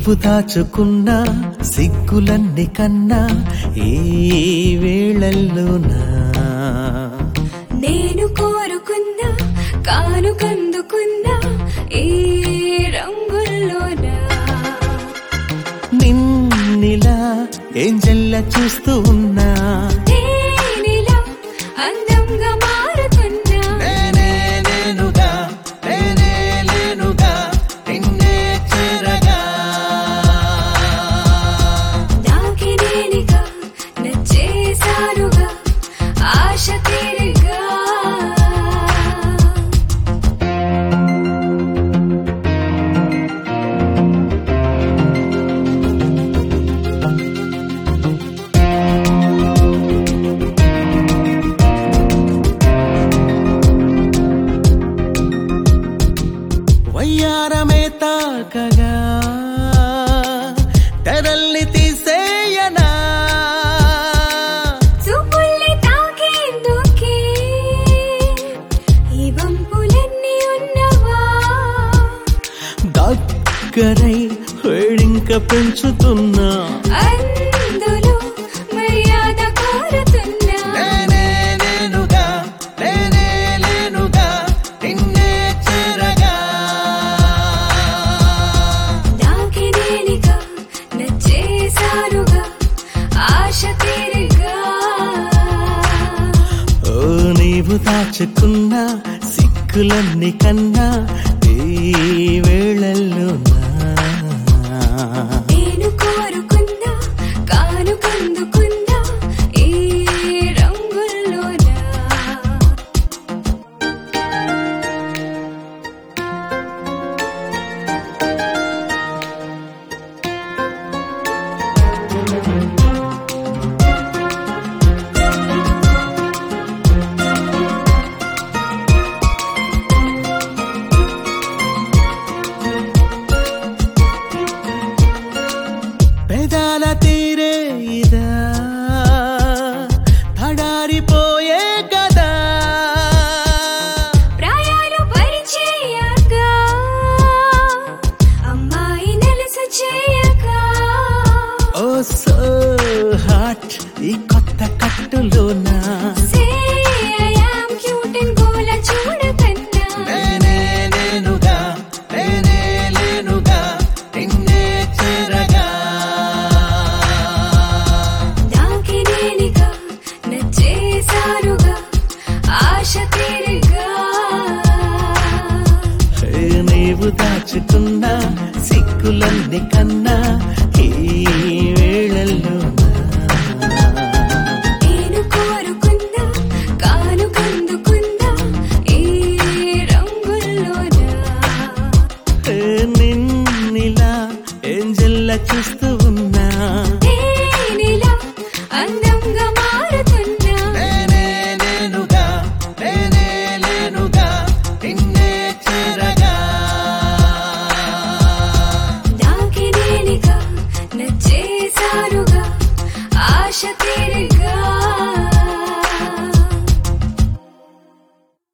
నీవు దాచుకున్న సిగ్గులన్ని కన్నా ఈ వేళల్లోనా నేను కోరుకున్నా కాను కందుకున్నా ఈ రంగుల్లోనా నిన్నిలా ఏంజల్ల చూస్తూ ఉన్నా తేనెలా అందంగా మారుతున్నా నేనే నేనుగా నేనే లేనుగా నిన్నే చేరగా నాకి నేనిగా నచ్చేసానుగా ఆశ తీరిగా వయ్యారమే తాకగా తెరల్ని తీసేయనా చూపుల్ని తాకేందుకే ఈ వంపులన్నీ ఉన్నవా దగ్గరై వేడింక పెంచుతున్నా అందులో మర్యాద కోరుతున్నా నేనే నేనుగా నేనే లేనుగా నిన్నే చేరగా నాకి నేనిగా నచ్చేసానుగా ఆశ తీరిగా ఓ నీవు దాచుకున్న సిక్కులన్నీ కన్నా ఈ వేళల్లోనా నేను కోరుకున్నా కాను కందుకున్నా ఈ రంగుల్లోనా పెదాల తీరే ఇదా తడారిపోయే కదా ప్రాయాలు పరిచయక అమ్మాయి నెలస చేయక ఓ సో హాట్ ఈ కొత్త కట్టులోనా say I am cute and గోల చూడకన్నా నేనే నేనుగా నేనే లేనుగా నిన్నే చేరగా నాకి నేనిగా నచ్చేసానుగా ఆశ తీరిగా ఏ నీవు దాచుకున్న సిక్కులన్నీ కన్నా ఈ వేళల్లోనా నేను కోరుకున్నా కాను కందుకున్నా ఈ రంగుల్లోనా ఏ నిన్నిలా ఏంజల్లా చూస్తూ ఉన్నా